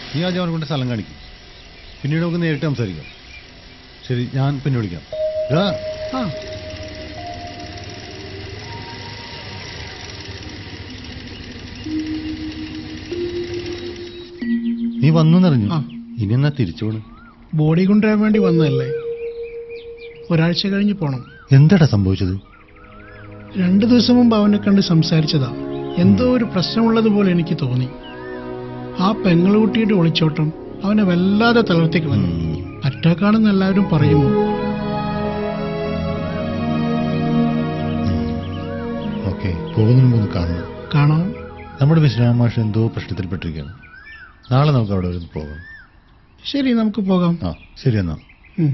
നീ ആദ്യം അവനെ കൊണ്ട് സ്ഥലം കാണിക്കും പിന്നീട് നമുക്ക് നേരിട്ട് സംസാരിക്കാം ശരി ഞാൻ പിന്നെ വിളിക്കാം ഇതാ ആ നീ വന്നു നിറഞ്ഞു ആ. ഇനി എന്നാ തിരിച്ചോണ് ബോഡി കൊണ്ടുവരാൻ വേണ്ടി വന്നതല്ലേ ഒരാഴ്ച കഴിഞ്ഞ് പോണം എന്താടാ സംഭവിച്ചത് രണ്ടു ദിവസം മുമ്പ് അവനെ കണ്ട് സംസാരിച്ചതാ എന്തോ ഒരു പ്രശ്നമുള്ളതുപോലെ എനിക്ക് തോന്നി ആ പെങ്ങളുകുട്ടിയുടെ ഒളിച്ചോട്ടം അവനെ വല്ലാതെ തളർത്തി കളഞ്ഞു അറ്റാക്കാണെന്ന് എല്ലാവരും പറയുന്നു ഓക്കെ പോകുന്നതിന് മുമ്പ് ഒന്ന് കാണണം കാണാം നമ്മുടെ വിശ്രാമാഷ് എന്തോ പ്രശ്നത്തിൽപ്പെട്ടിരിക്കുകയാണ് നാളെ നമുക്ക് അവിടെ ഒരു പോകാം ശരി നമുക്ക് പോകാം ആ ശരി എന്നാ ഉം.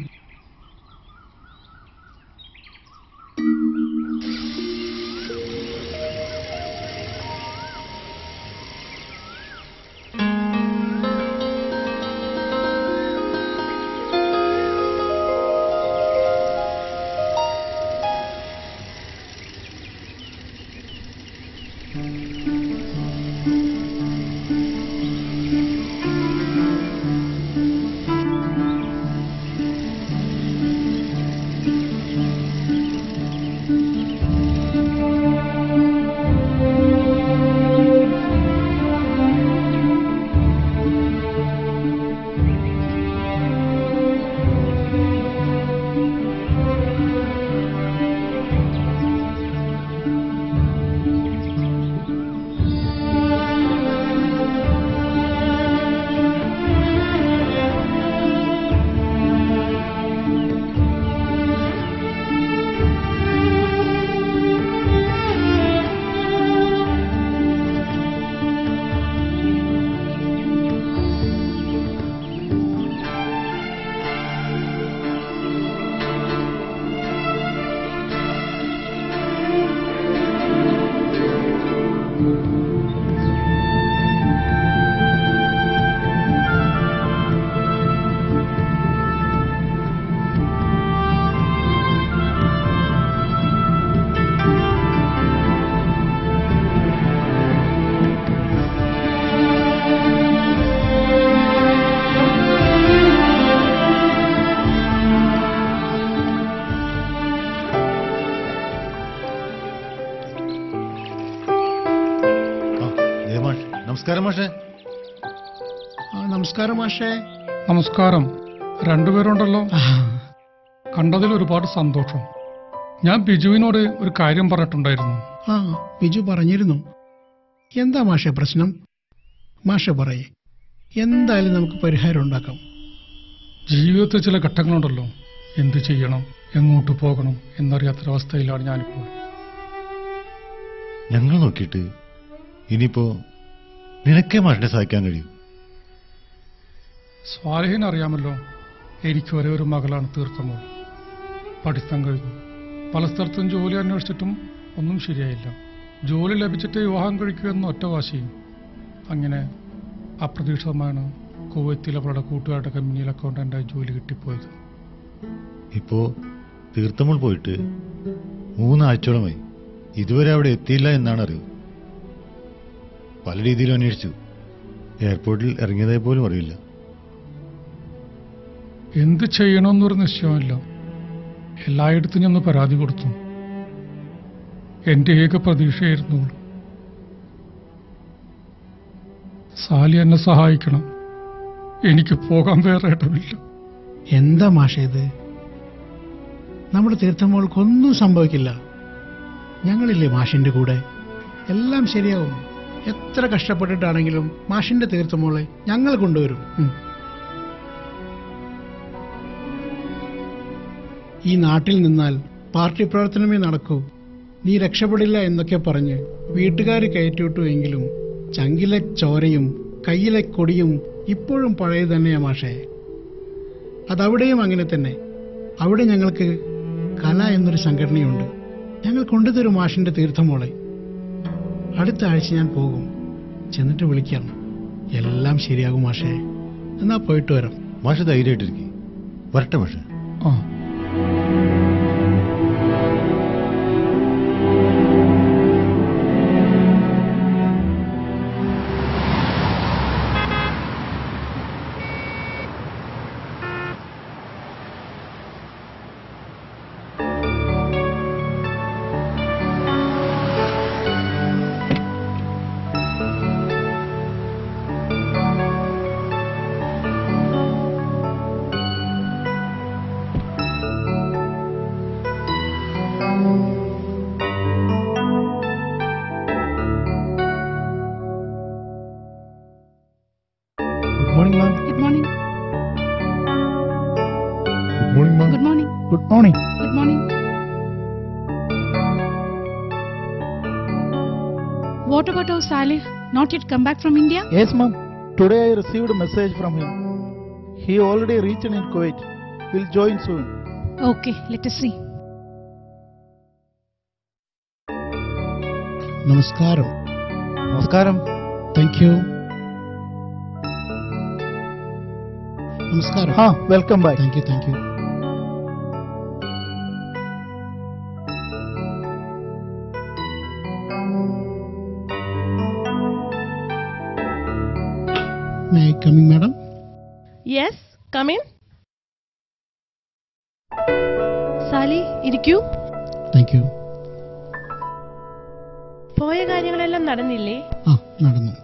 ആ ദേ മാഷ് നമസ്കാരം മാഷേ ആ, നമസ്കാരം മാഷേ നമസ്കാരം രണ്ടുപേരുണ്ടല്ലോ ആ, കണ്ടതിൽ ഒരുപാട് സന്തോഷം ഞാൻ ബിജുവിനോട് ഒരു കാര്യം പറഞ്ഞിട്ടുണ്ടായിരുന്നു ആ ബിജു പറഞ്ഞിരുന്നു എന്താ മാഷെ പ്രശ്നം മാഷെ പറയേ എന്തായാലും നമുക്ക് പരിഹാരം ഉണ്ടാക്കാം ജീവിതത്തിൽ ചില ഘട്ടങ്ങളുണ്ടല്ലോ എന്ത് ചെയ്യണം എങ്ങോട്ട് പോകണം എന്നറിയാത്തൊരവസ്ഥയിലാണ് ഞാനിപ്പോൾ ഞങ്ങൾ നോക്കിയിട്ട് ഇനിയിപ്പോ നിനക്കേ മാഷിനെ സഹായിക്കാൻ കഴിയും സ്വാലഹിന് അറിയാമല്ലോ എനിക്ക് ഒരേ ഒരു മകളാണ് തീർത്തമോൾ പഠിത്തം കഴിഞ്ഞു പല സ്ഥലത്തും ജോലി അന്വേഷിച്ചിട്ടും ഒന്നും ശരിയായില്ല ജോലി ലഭിച്ചിട്ട് വിവാഹം കഴിക്കുമെന്ന ഒറ്റ വാശിയും അങ്ങനെ അപ്രതീക്ഷിതമാണ് കുവൈത്തിൽ അവളുടെ കൂട്ടുകാരുടെ കമ്പനിയിൽ അക്കൗണ്ടന്റായി ജോലി കിട്ടിപ്പോയത് ഇപ്പോ തീർത്ഥമോൾ പോയിട്ട് മൂന്നാഴ്ചയോളമായി ഇതുവരെ അവിടെ എത്തിയില്ല എന്നാണ് അറിവ് പല രീതിയിലും അന്വേഷിച്ചു എയർപോർട്ടിൽ ഇറങ്ങിയതായി പോലും അറിയില്ല എന്ത് ചെയ്യണമെന്നൊരു നിശ്ചയമില്ല എല്ലായിടത്തും ഞാൻ പരാതി കൊടുത്തു എന്റെ ഏക പ്രതീക്ഷയായിരുന്നു അവൾ. സാലി എന്നെ സഹായിക്കണം എനിക്ക് പോകാൻ വേറെ ഇടമില്ല എന്താ മാഷേ ഇത് നമ്മുടെ തീർത്ഥമോൾക്കൊന്നും സംഭവിക്കില്ല ഞങ്ങളില്ലേ മാഷിന്റെ കൂടെ എല്ലാം ശരിയാവും എത്ര കഷ്ടപ്പെട്ടിട്ടാണെങ്കിലും മാഷിന്റെ തീർത്ഥമോളെ ഞങ്ങൾ കൊണ്ടുവരും ഉം. ഈ നാട്ടിൽ നിന്നാൽ പാർട്ടി പ്രവർത്തനമേ നടക്കൂ നീ രക്ഷപ്പെടില്ല എന്നൊക്കെ പറഞ്ഞ് വീട്ടുകാർ കയറ്റിവിട്ടു എങ്കിലും ചങ്കിലെ ചോരയും കയ്യിലെ കൊടിയും ഇപ്പോഴും പഴയ തന്നെയാ മാഷേ അതവിടെയും അങ്ങനെ തന്നെ അവിടെ ഞങ്ങൾക്ക് കല എന്നൊരു സംഘടനയുണ്ട് ഞങ്ങൾ കൊണ്ടുതരും മാഷിന്റെ തീർത്ഥമോളെ അടുത്ത ആഴ്ച ഞാൻ പോകും ചെന്നിട്ട് വിളിക്കാം എല്ലാം ശരിയാകും മാഷേ എന്നാ പോയിട്ട് വരാം മാഷ് ധൈര്യമായിട്ടിരിക്കും വരട്ടെ മാഷ് ആ What about our Salih? Not yet come back from India? Yes, ma'am. Today I received a message from him. He already reached in Kuwait. Will join soon. Okay, let us see. നമസ്കാരം നമസ്കാരം thank you നമസ്കാരം ആ welcome back thank you thank you may coming madam yes come in Saleh ഇരിക്കൂ thank you പോയ കാര്യങ്ങളെല്ലാം നടന്നില്ലേ ആ നടന്നു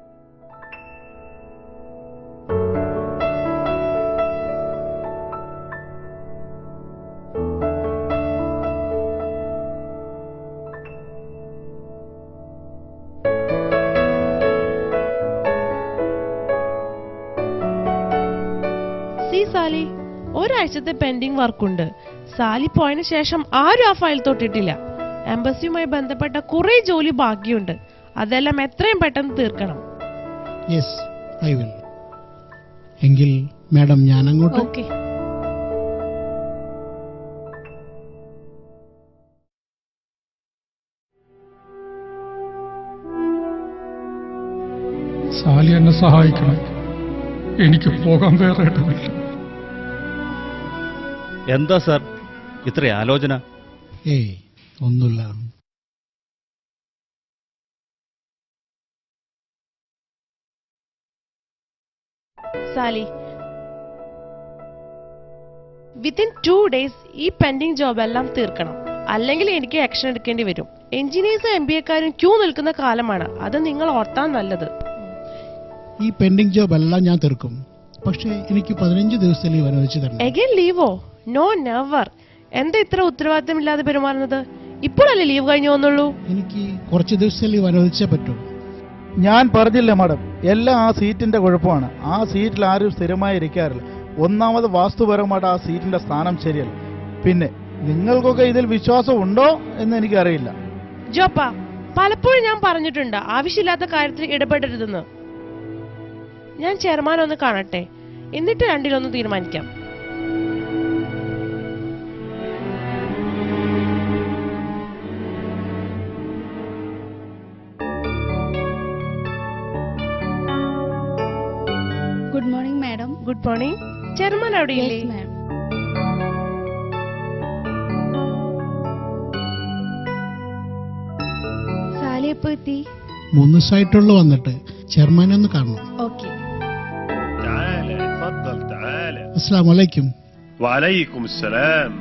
സി സാലി ഒരാഴ്ചത്തെ പെൻഡിങ് വർക്കുണ്ട് സാലി പോയതിനു ശേഷം ആരും ആ ഫയൽ തൊട്ടിട്ടില്ല എംബസിയുമായി ബന്ധപ്പെട്ട കുറെ ജോലി ബാക്കിയുണ്ട് അതെല്ലാം എത്രയും പെട്ടെന്ന് തീർക്കണം യെസ് ഐ വിൽ എങ്കിൽ മാഡം ഞാൻ അങ്ങോട്ട് ഓക്കെ സാലി എന്നെ സഹായിക്കണം എനിക്ക് പോകാൻ വേറെ ഇടമില്ല എന്താ സാർ ഇത്ര ആലോചന ഏയ് ഒന്നുമില്ല സാലി വിത്തിൻ ടു ഡേയ്സ് ഈ പെൻഡിങ് ജോബ് എല്ലാം തീർക്കണം അല്ലെങ്കിൽ എനിക്ക് ആക്ഷൻ എടുക്കേണ്ടി വരും എഞ്ചിനീയേഴ്സും എം ബി എക്കാരും ക്യൂ നിൽക്കുന്ന കാലമാണ് അത് നിങ്ങൾ ഓർത്താൻ നല്ലത് ഈ പെൻഡിങ് ജോബ് എല്ലാം ഞാൻ തീർക്കും പക്ഷേ എനിക്ക് പതിനഞ്ച് ദിവസത്തെ ലീവ് അനുവദിച്ചു തരണം എഗൈൻ ലീവോ നോ നെവർ എന്താ ഇത്ര ഉത്തരവാദിത്തമില്ലാതെ പെരുമാറുന്നത് ഇപ്പോഴല്ലേ ലീവ് കഴിഞ്ഞു വന്നുള്ളൂ എനിക്ക് കുറച്ച് ദിവസത്തെ ലീവ് അനുവദിച്ചേ പറ്റൂ ഞാൻ പറഞ്ഞില്ലേ മാഡം എല്ലാം ആ സീറ്റിന്റെ കുഴപ്പമാണ് ആ സീറ്റിൽ ആരും സ്ഥിരമായി ഇരിക്കാറില്ല ഒന്നാമത് വാസ്തുപരമായിട്ട് ആ സീറ്റിന്റെ സ്ഥാനം ശരിയല്ല പിന്നെ നിങ്ങൾക്കൊക്കെ ഇതിൽ വിശ്വാസം ഉണ്ടോ എന്ന് എനിക്കറിയില്ല ജോപ്പ പലപ്പോഴും ഞാൻ പറഞ്ഞിട്ടുണ്ട് ആവശ്യമില്ലാത്ത കാര്യത്തിൽ ഇടപെടരുതെന്ന് ഞാൻ ചെയർമാൻ ഒന്ന് കാണട്ടെ എന്നിട്ട് രണ്ടിലൊന്ന് തീരുമാനിക്കാം Good morning, madam. Good morning chairman അവിടെ ഇല്ലേ Yes, ma'am. സാലി എപ്പോ എത്തി മൂന്ന് ദിവസമായിട്ടുള്ളൂ വന്നിട്ട് ചെയർമാനെ ഒന്ന് കാണണം ഓക്കെ تعال تفضل تعال അസ്സാം വലൈക്കും وعليكم السلام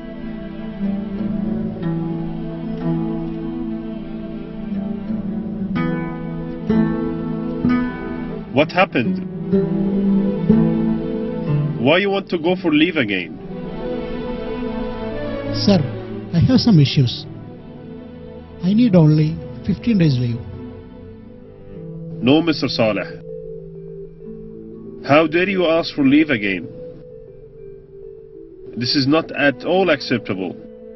What happened? Why you want to go for leave again? Sir I have some issues I need only fifteen days leave No, Mr. Saleh. How dare you ask for leave again? This is not at all acceptable.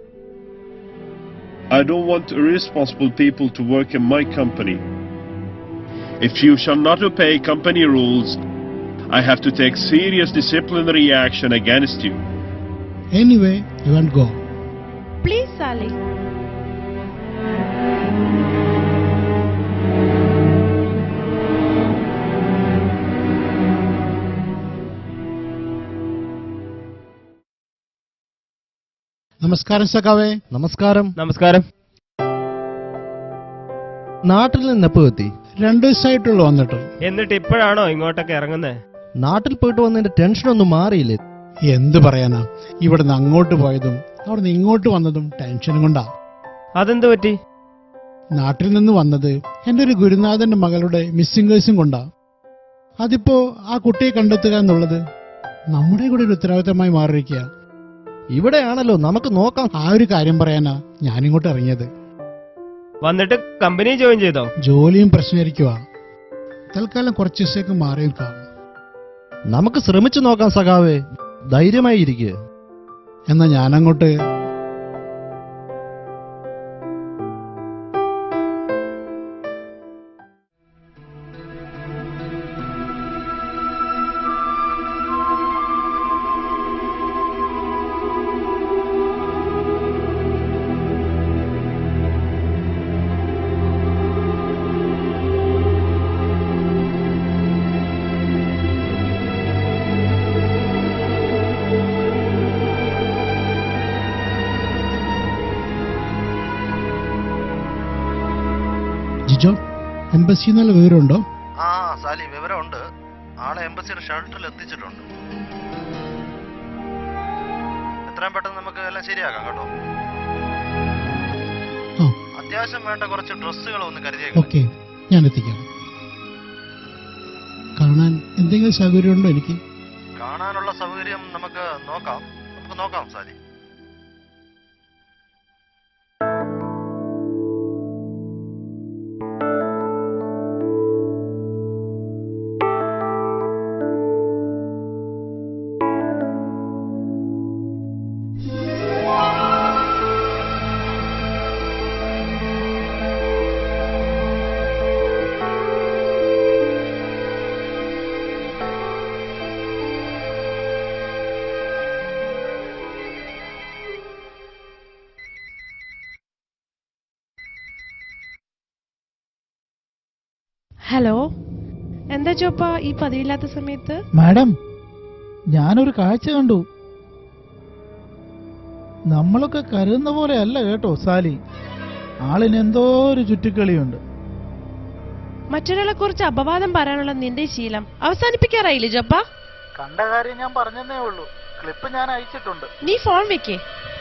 I don't want irresponsible people to work in my company. If you shall not obey company rules, I have to take serious disciplinary action against you. Anyway you want go please Saleh നമസ്കാരം സഖാവേ നമസ്കാരം നമസ്കാരം നാട്ടിൽ നിന്ന് എപ്പോ എത്തി രണ്ടു ദിവസമായിട്ടുള്ളൂ വന്നിട്ട് എന്നിട്ട് ഇപ്പോഴാണോ ഇങ്ങോട്ടൊക്കെ ഇറങ്ങുന്നത് നാട്ടിൽ പോയിട്ട് വന്നതിന്റെ ടെൻഷനൊന്നും മാറിയില്ലേ എന്ത് പറയാനാ ഇവിടുന്ന് അങ്ങോട്ട് പോയതും അവിടുന്ന് ഇങ്ങോട്ട് വന്നതും ടെൻഷനും കൊണ്ടാ അതെന്ത് പറ്റി നാട്ടിൽ നിന്ന് വന്നത് എന്റെ ഒരു ഗുരുനാഥന്റെ മകളുടെ മിസ്സിംഗ് കേസും കൊണ്ടാ അതിപ്പോ ആ കുട്ടിയെ കണ്ടെത്തുക എന്നുള്ളത് നമ്മുടെ കൂടെ ഒരു ഉത്തരവാദിത്തമായി മാറിയിരിക്കുക ഇവിടെയാണല്ലോ നമുക്ക് നോക്കാം ആ ഒരു കാര്യം പറയാനാ ഞാനിങ്ങോട്ട് ഇറങ്ങിയത് വന്നിട്ട് കമ്പനി ജോയിൻ ചെയ്തോ ജോലിയും പ്രശ്നമായിരിക്കുക തൽക്കാലം കുറച്ച് ദിവസത്തേക്ക് മാറി നിൽക്കാം നമുക്ക് ശ്രമിച്ചു നോക്കാം സഖാവേ ധൈര്യമായി ഇരിക്കുക എന്നാ ഞാനങ്ങോട്ട് എംബസി എന്നുള്ള വിവരമുണ്ടോ ആ സാലി വിവരമുണ്ട് ആളെ എംബസിയുടെ ഷെൽട്ടറിൽ എത്തിച്ചിട്ടുണ്ട് എത്രയും പെട്ടെന്ന് നമുക്ക് എല്ലാം ശരിയാക്കാം കേട്ടോ ആ അത്യാവശ്യം വേണ്ട കുറച്ച് ഡ്രസ്സുകൾ ഒന്ന് കരുതിയേക്കാം ഓക്കെ ഞാൻ എത്തിക്കാം കാണാൻ എന്തെങ്കിലും സൗകര്യമുണ്ടോ എനിക്ക് കാണാനുള്ള സൗകര്യം നമുക്ക് നോക്കാം നമുക്ക് നോക്കാം സാലി ഹലോ എന്താ ചോപ്പ ഈ പതിവില്ലാത്ത സമയത്ത് മാഡം ഞാനൊരു കാഴ്ച കണ്ടു നമ്മളൊക്കെ കരുതുന്ന പോലെ അല്ല കേട്ടോ സാലി ആളിന് എന്തോ ഒരു ചുറ്റിക്കളിയുണ്ട് മറ്റൊരാളെ കുറിച്ച് അപവാദം പറയാനുള്ള നിന്റെ ശീലം അവസാനിപ്പിക്കാറായില്ലേ ജോപ്പ കണ്ട കാര്യം ഞാൻ പറഞ്ഞതേ ഉള്ളൂ ക്ലിപ്പ് ഞാൻ അയച്ചിട്ടുണ്ട് നീ ഫോൺ വെക്കേ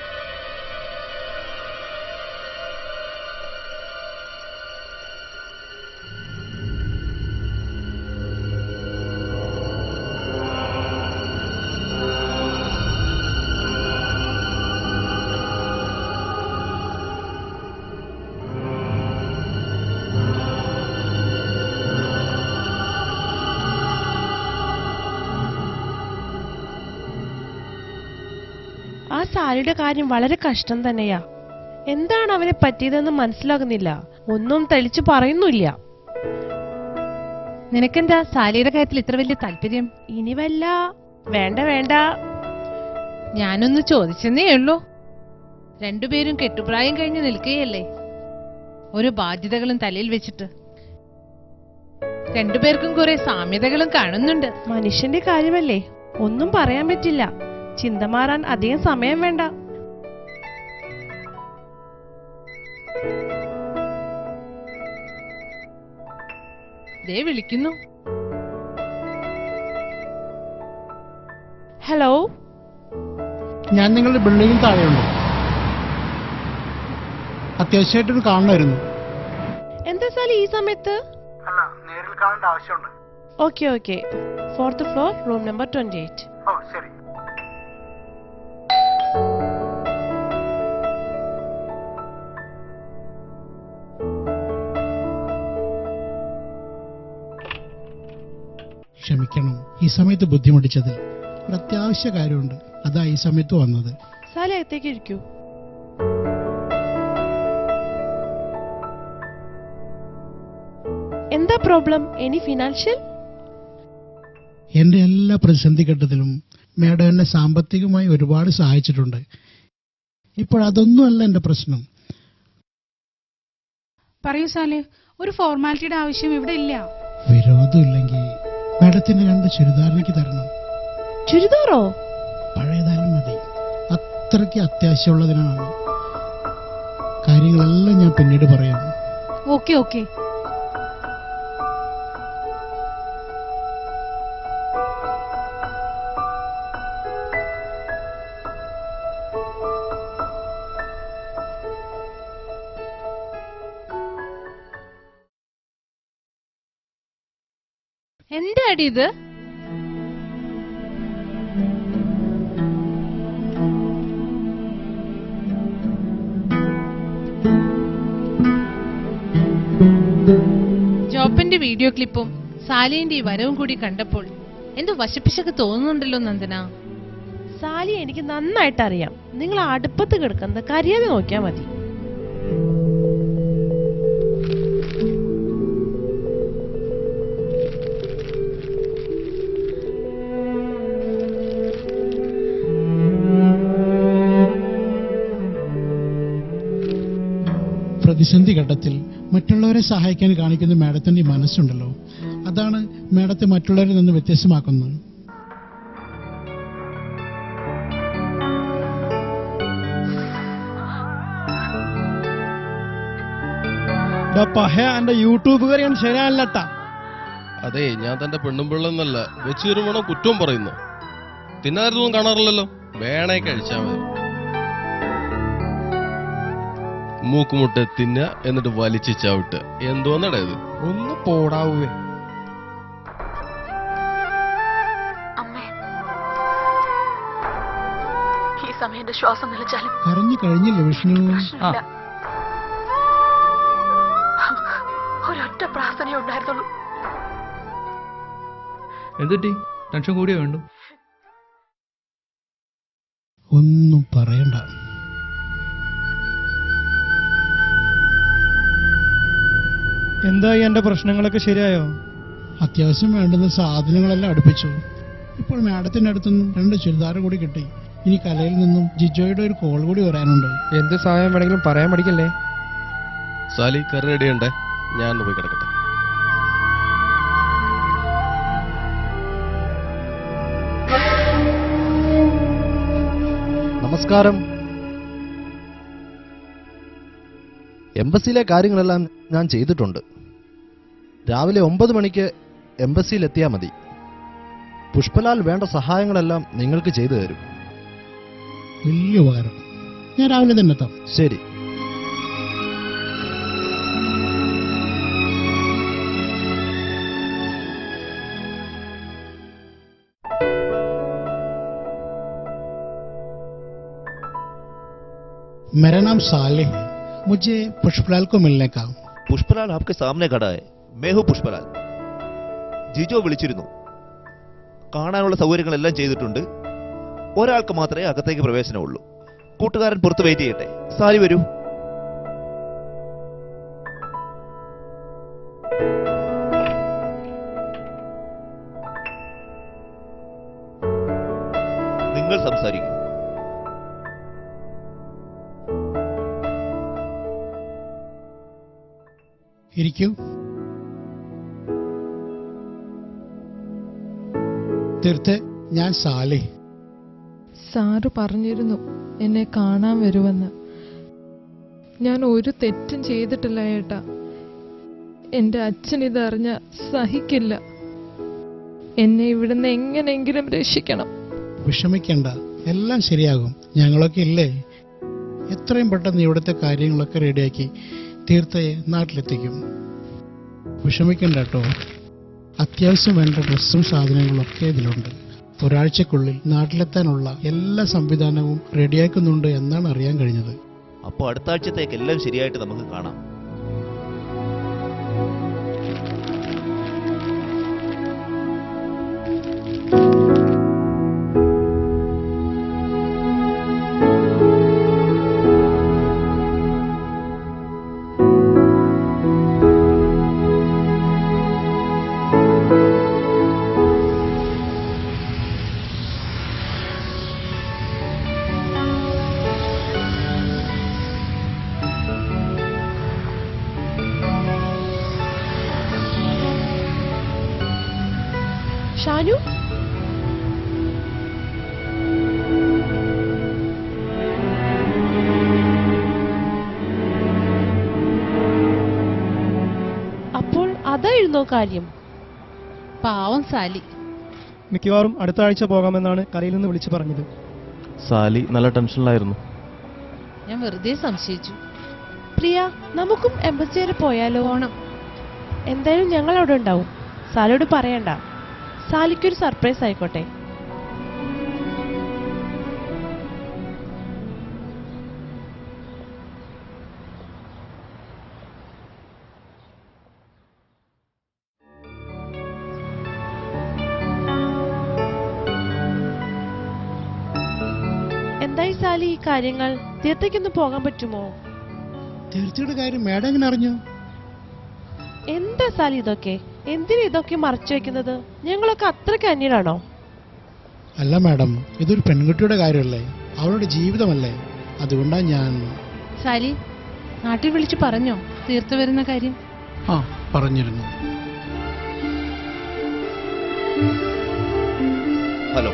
ആ സാരിയുടെ കാര്യം വളരെ കഷ്ടം തന്നെയാ എന്താണ് അവനെ പറ്റിയതെന്ന് മനസ്സിലാകുന്നില്ല ഒന്നും തെളിച്ചു പറയുന്നില്ല നിനക്കെന്താ സാലിയുടെ കാര്യത്തിൽ ഇത്ര വലിയ താല്പര്യം ഇനി വല്ല വേണ്ട വേണ്ട ഞാനൊന്ന് ചോദിച്ചെന്നേ ഉള്ളൂ രണ്ടുപേരും കെട്ടുപ്രായം കഴിഞ്ഞ് നിൽക്കുകയല്ലേ ഒരു ബാധ്യതകളും തലയിൽ വെച്ചിട്ട് രണ്ടുപേർക്കും കുറെ സാമ്യതകളും കാണുന്നുണ്ട് മനുഷ്യന്റെ കാര്യമല്ലേ ഒന്നും പറയാൻ പറ്റില്ല ചിന്ത മാറാൻ അധികം സമയം വേണ്ട ദേ വിളിക്കുന്നു ഹലോ ഞാൻ നിങ്ങളുടെ ബിൽഡിംഗിൽ താഴെയുണ്ട് അത്യാവശ്യമായിട്ടൊന്ന് കാണണമായിരുന്നു എന്താ സാലി ഈ സമയത്ത് അല്ല നേരിൽ കാണേണ്ട ആവശ്യമുണ്ട് okay okay fourth floor room number twenty eight ഓ ശരി ക്ഷമിക്കണം ഈ സമയത്ത് ബുദ്ധിമുട്ടിച്ചതിൽ ഒരു അത്യാവശ്യ കാര്യമുണ്ട് അതാ ഈ സമയത്ത് വന്നത് സാലി അകത്തേക്ക് ഇരിക്കൂ എന്താ പ്രോബ്ലം എനി ഫിനാൻഷ്യൽ എന്റെ എല്ലാ പ്രതിസന്ധി ഘട്ടത്തിലും മേഡം എന്നെ സാമ്പത്തികമായി ഒരുപാട് സഹായിച്ചിട്ടുണ്ട് ഇപ്പോൾ അതൊന്നുമല്ല എന്റെ പ്രശ്നം പറയൂ സാലി ഒരു ഫോർമാലിറ്റിയുടെ ആവശ്യം ഇവിടെ ഇല്ല വിരോധമില്ലെങ്കിൽ മേഡത്തിന് രണ്ട് ചുരിദാറിനേക്ക് തരണം ചുരിദാറോ പഴയതായാലും മതി അത്രയ്ക്ക് അത്യാവശ്യമുള്ളതിനാണ് കാര്യങ്ങളെല്ലാം ഞാൻ പിന്നീട് പറയാം ഓക്കെ ഓക്കെ എന്താടി ഇത് ജോപ്പന്റെ വീഡിയോ ക്ലിപ്പും സാലിന്റെ ഈ വരവും കൂടി കണ്ടപ്പോൾ എന്തോ വശപ്പിശക്ക് തോന്നുന്നുണ്ടല്ലോ നന്ദന സാലി എനിക്ക് നന്നായിട്ട് അറിയാം നിങ്ങൾ അടുപ്പത്ത് കിടക്കുന്നത് കരിയാതെ നോക്കിയാൽ മതി പ്രതിസന്ധി ഘട്ടത്തിൽ മറ്റുള്ളവരെ സഹായിക്കാൻ കാണിക്കുന്ന മേഡത്തിന്റെ ഈ മനസ്സുണ്ടല്ലോ അതാണ് മേഡത്തെ മറ്റുള്ളവരിൽ നിന്ന് വ്യത്യസ്തമാക്കുന്നത് പഹ എന്റെ യൂട്യൂബ് കറിയാണ് ശരിയല്ലട്ടാ അതെ ഞാൻ തന്റെ പെണ്ണും പിള്ളെന്നല്ല വെച്ച് വരുമ്പോണോ കുറ്റവും പറയുന്നു തിന്നാരൊന്നും കാണാറില്ലല്ലോ വേണേ കഴിച്ചാ മതി മൂക്കുമുട്ട തിന്ന എന്നിട്ട് വലിച്ച് ചവിട്ട് എന്തോന്നടാ ഇത് ഒന്ന് പോടാവേ ഈ സമയം എന്റെ ശ്വാസം നിലച്ചാലും കരഞ്ഞു കഴിഞ്ഞില്ലേ വിഷ്ണു പ്രശ്നമില്ല. ഒരൊറ്റ പ്രാർത്ഥനയേ ഉണ്ടായിരുന്നുള്ളൂ എന്തുറ്റി ടെൻഷൻ കൂടിയേ വേണ്ടു ഒന്നും പറയണ്ട എന്തായി എന്റെ പ്രശ്നങ്ങളൊക്കെ ശരിയായോ അത്യാവശ്യം വേണ്ടുന്ന സാധനങ്ങളെല്ലാം അടുപ്പിച്ചു ഇപ്പോൾ മാഡത്തിന്റെ അടുത്തുനിന്നും രണ്ട് ചുരിദാർ കൂടി കിട്ടി ഇനി കലയിൽ നിന്നും ജിജോയുടെ ഒരു കോൾ കൂടി വരാനുണ്ട് എന്ത് സഹായം വേണമെങ്കിലും പറയാൻ പഠിക്കല്ലേ സാലി കറി റെഡിയുണ്ടേ ഞാൻ ഒന്ന് പോയി കിടക്കട്ടെ നമസ്കാരം എംബസിയിലെ കാര്യങ്ങളെല്ലാം ഞാൻ ചെയ്തിട്ടുണ്ട് രാവിലെ ഒമ്പത് മണിക്ക് എംബസിയിൽ എത്തിയാൽ മതി പുഷ്പലാൽ വേണ്ട സഹായങ്ങളെല്ലാം നിങ്ങൾക്ക് ചെയ്തു തരും വലിയ ഉപകാരം ഞാൻ രാവിലെ തന്നെ എത്താം ശരി मेरा नाम साले है मुझे पुष्पलाल को मिलने का പുഷ്പലാൽ आपके सामने खड़ा है मैं हूं പുഷ്പലാൽ ജിജോ വിളിച്ചിരുന്നു കാണാനുള്ള സൗകര്യങ്ങളെല്ലാം ചെയ്തിട്ടുണ്ട് ഒരാൾക്ക് മാത്രമേ അകത്തേക്ക് പ്രവേശനമുള്ളൂ കൂട്ടുകാരൻ പുറത്ത് വെയിറ്റ് ചെയ്യട്ടെ സാരി വരൂ നിങ്ങൾ സംസാരിക്കും ഇരിക്കൂ തീർത്ത് ഞാൻ സാലി സാറ് പറഞ്ഞിരുന്നു എന്നെ കാണാൻ വരുമെന്ന് ഞാൻ ഒരു തെറ്റും ചെയ്തിട്ടില്ല ഏട്ടാ എന്റെ അച്ഛൻ ഇതറിഞ്ഞ സഹിക്കില്ല എന്നെ ഇവിടുന്ന് എങ്ങനെയെങ്കിലും രക്ഷിക്കണം വിഷമിക്കണ്ട എല്ലാം ശരിയാകും ഞങ്ങളൊക്കെ ഇല്ലേ എത്രയും പെട്ടെന്ന് ഇവിടുത്തെ കാര്യങ്ങളൊക്കെ റെഡിയാക്കി തീർത്ഥയെ നാട്ടിലെത്തിക്കും വിഷമിക്കണ്ട കേട്ടോ അത്യാവശ്യം വേണ്ട ഡ്രസ്സും സാധനങ്ങളും ഒക്കെ ഇതിലുണ്ട് ഒരാഴ്ചക്കുള്ളിൽ നാട്ടിലെത്താനുള്ള എല്ലാ സംവിധാനവും റെഡിയാക്കുന്നുണ്ട് എന്നാണ് അറിയാൻ കഴിഞ്ഞത് അപ്പോൾ അടുത്ത ആഴ്ചത്തേക്ക് എല്ലാം ശരിയായിട്ട് നമുക്ക് കാണാം ഷാനു അപ്പോൾ അതായിരുന്നോ കാര്യം പാവം സാലി മിക്കവാറും അടുത്ത ആഴ്ച പോകാമെന്നാണ് കരയിൽ നിന്ന് വിളിച്ചു പറഞ്ഞത് സാലി നല്ല ടെൻഷനിലായിരുന്നു ഞാൻ വെറുതെ സംശയിച്ചു പ്രിയ നമുക്കും എംബസി വരെ പോയാലോ ഓണം എന്തായാലും ഞങ്ങൾ അവിടെ ഉണ്ടാവും സാലിയോട് പറയണ്ട സാലിക്കൊരു സർപ്രൈസ് ആയിക്കോട്ടെ എന്തായി സാലി ഈ കാര്യങ്ങൾ തീർത്തേക്കൊന്ന് പോകാൻ പറ്റുമോ തീർച്ചയുടെ കാര്യം മേഡം എങ്ങനെ അറിഞ്ഞു എന്താ സാലി ഇതൊക്കെ എന്തിനാ ഇതൊക്കെ മറച്ചു വെക്കുന്നത് ഞങ്ങളൊക്കെ അത്രയ്ക്ക് അന്യരാണോ അല്ല മാഡം ഇതൊരു പെൺകുട്ടിയുടെ കാര്യമല്ലേ അവളുടെ ജീവിതമല്ലേ അതുകൊണ്ടാണ് ഞാൻ സാലി നാട്ടിൽ വിളിച്ചു പറഞ്ഞോ തീർത്തു വരുന്ന കാര്യം ആ പറഞ്ഞിരുന്നു ഹലോ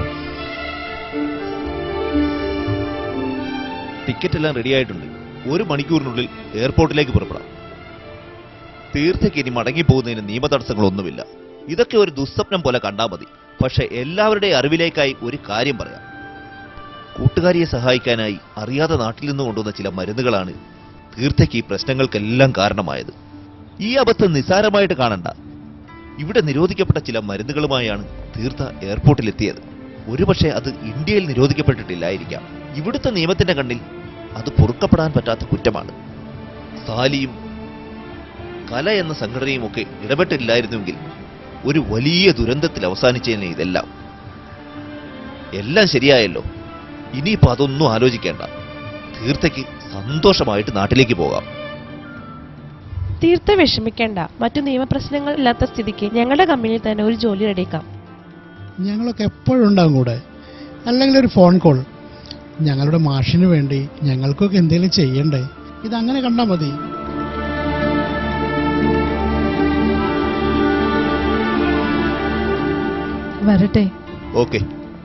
ടിക്കറ്റ് എല്ലാം റെഡി ആയിട്ടുണ്ട് ഒരു മണിക്കൂറിനുള്ളിൽ എയർപോർട്ടിലേക്ക് പുറപ്പെടാം തീർത്ഥയ്ക്ക് ഇനി മടങ്ങിപ്പോകുന്നതിന് നിയമതടസ്സങ്ങളൊന്നുമില്ല ഇതൊക്കെ ഒരു ദുസ്വപ്നം പോലെ കണ്ടാൽ മതി പക്ഷെ എല്ലാവരുടെയും അറിവിലേക്കായി ഒരു കാര്യം പറയാം കൂട്ടുകാരിയെ സഹായിക്കാനായി അറിയാതെ നാട്ടിൽ നിന്ന് കൊണ്ടുവന്ന ചില മരുന്നുകളാണ് തീർത്ഥയ്ക്ക് ഈ പ്രശ്നങ്ങൾക്കെല്ലാം കാരണമായത് ഈ അബദ്ധം നിസ്സാരമായിട്ട് കാണണ്ട ഇവിടെ നിരോധിക്കപ്പെട്ട ചില മരുന്നുകളുമായാണ് തീർത്ഥ എയർപോർട്ടിലെത്തിയത് ഒരുപക്ഷെ അത് ഇന്ത്യയിൽ നിരോധിക്കപ്പെട്ടിട്ടില്ലായിരിക്കാം ഇവിടുത്തെ നിയമത്തിന്റെ കണ്ണിൽ അത് പൊറുക്കപ്പെടാൻ പറ്റാത്ത കുറ്റമാണ് സാലിയും കല എന്ന സംഘടനയും ഒക്കെ ഇടപെട്ടില്ലായിരുന്നുവെങ്കിൽ ഒരു വലിയ ദുരന്തത്തിൽ അവസാനിച്ചേനെ ഇതെല്ലാം എല്ലാം ശരിയായല്ലോ ഇനിയിപ്പോ അതൊന്നും ആലോചിക്കേണ്ട തീർത്ഥയ്ക്ക് സന്തോഷമായിട്ട് നാട്ടിലേക്ക് പോകാം തീർത്ത വിഷമിക്കേണ്ട മറ്റു നിയമപ്രശ്നങ്ങൾ ഇല്ലാത്ത സ്ഥിതിക്ക് ഞങ്ങളുടെ കമ്പനിയിൽ തന്നെ ഒരു ജോലി റെഡിയാക്കാം ഞങ്ങളൊക്കെ എപ്പോഴും ഉണ്ടാവും കൂടെ അല്ലെങ്കിൽ ഒരു ഫോൺ കോൾ ഞങ്ങളുടെ മാഷിന് വേണ്ടി ഞങ്ങൾക്കൊക്കെ എന്തെങ്കിലും ചെയ്യണ്ടേ ഇതങ്ങനെ കണ്ടാൽ മതി വരട്ടെ ഓക്കെ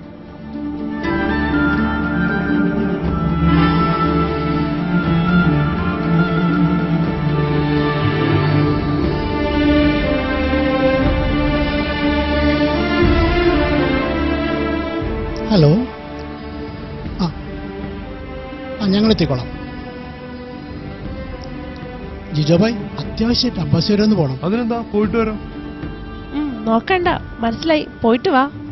ഹലോ ആ ആ ഞങ്ങൾ എത്തിക്കോളാം ജിജോ ഭായ് അത്യാവശ്യമായിട്ട് അബ്ബാസ് വരെ ഒന്ന് പോകണം അതിനെന്താ പോയിട്ട് വരാം ഉം, നോക്കണ്ട മനസ്സിലായി പോയിട്ട് വാ